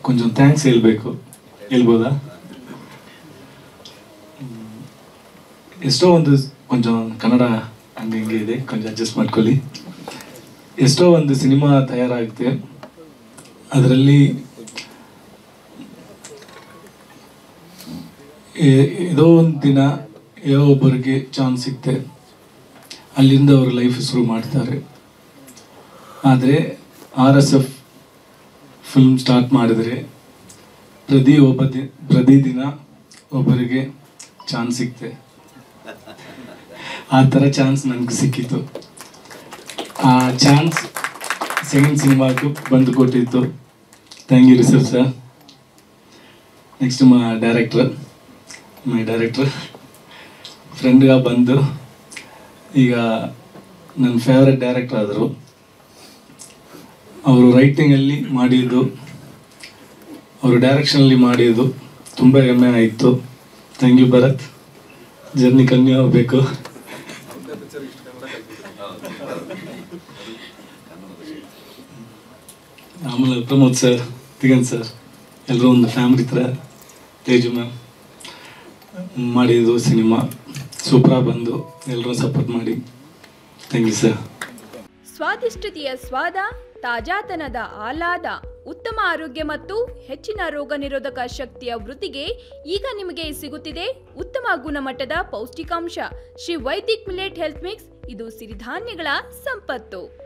ಕೊಂಚ ಥ್ಯಾಂಕ್ಸ್ ಹೇಳ್ಬೇಕು ಹೇಳ್ಬೋದಾ ಹ್ಮ್. ಎಷ್ಟೋ ಒಂದು ಕೊಂಚ ಕನ್ನಡ ಹಂಗೆ ಹಿಂಗೆ ಇದೆ ಕೊಂಚ ಅಡ್ಜಸ್ಟ್ ಮಾಡ್ಕೊಳ್ಳಿ ಎಷ್ಟೋ ಒಂದು ಸಿನಿಮಾ ತಯಾರಾಗುತ್ತೆ ಅದರಲ್ಲಿ ಏನೋ ಒಂದು ದಿನ ಏನೋ ಒಬ್ಬರಿಗೆ ಚಾನ್ಸ್ ಸಿಗ್ತೆ ಅಲ್ಲಿಂದ ಅವ್ರ ಲೈಫ್ ಶುರು ಮಾಡ್ತಾರೆ ಆದರೆ R S F film start ಮಾಡಿದರೆ ಪ್ರತಿ ಒಬ್ಬ ದಿ ಪ್ರತಿದಿನ ಒಬ್ಬರಿಗೆ ಚಾನ್ಸ್ ಸಿಕ್ತೆ ಆ ಥರ ಚಾನ್ಸ್ ನನಗೆ ಸಿಕ್ಕಿತ್ತು ಆ ಚಾನ್ಸ್ ಸೆಕೆಂಡ್ ಸಿನಿಮಾಗೂ ಬಂದು ಕೊಟ್ಟಿತ್ತು thank you reserve sir next ಮಾ ಡೈರೆಕ್ಟರ್ ಮೈ ಡೈರೆಕ್ಟರ್ ಫ್ರೆಂಡ್ಗ ಬಂದು ಈಗ ನನ್ನ ಫೇವ್ರೆಟ್ ಡೈರೆಕ್ಟರ್ ಆದರು ಅವರು ರೈಟಿಂಗಲ್ಲಿ ಮಾಡಿದ್ದು ಅವರು ಡೈರೆಕ್ಷನಲ್ಲಿ ಮಾಡಿದ್ದು ತುಂಬ ಹೆಮ್ಮೆ ಆಯಿತು ಥ್ಯಾಂಕ್ ಯು ಭರತ್ ಜರ್ನಿ ಕಮ್ಮಿ ಆಗಬೇಕು ಆಮೇಲೆ ಪ್ರಮೋದ್ ಸರ್ ತಿಗನ್ ಸರ್ ಎಲ್ಲರೂ ಒಂದು ಫ್ಯಾಮಿಲಿ ಥರ ತೇಜು ಮ್ಯಾಮ್ ಮಾಡಿದ್ದು ಸಿನಿಮಾ ಸೂಪರಾಗಿ ಬಂದು ಎಲ್ಲರೂ ಸಪೋರ್ಟ್ ಮಾಡಿ ಥ್ಯಾಂಕ್ ಯು ಸರ್ ಸ್ವಾದಿಷ್ಟತೆಯ ಸ್ವಾದ ತಾಜಾತನದ ಆಹ್ಲಾದ ಉತ್ತಮ ಆರೋಗ್ಯ ಮತ್ತು ಹೆಚ್ಚಿನ ರೋಗ ನಿರೋಧಕ ಶಕ್ತಿಯ ವೃದ್ಧಿಗೆ ಈಗ ನಿಮಗೆ ಸಿಗುತ್ತಿದೆ ಉತ್ತಮ ಗುಣಮಟ್ಟದ ಪೌಷ್ಟಿಕಾಂಶ Shri Vaidik millet health mix ಇದು ಸಿರಿಧಾನ್ಯಗಳ ಸಂಪತ್ತು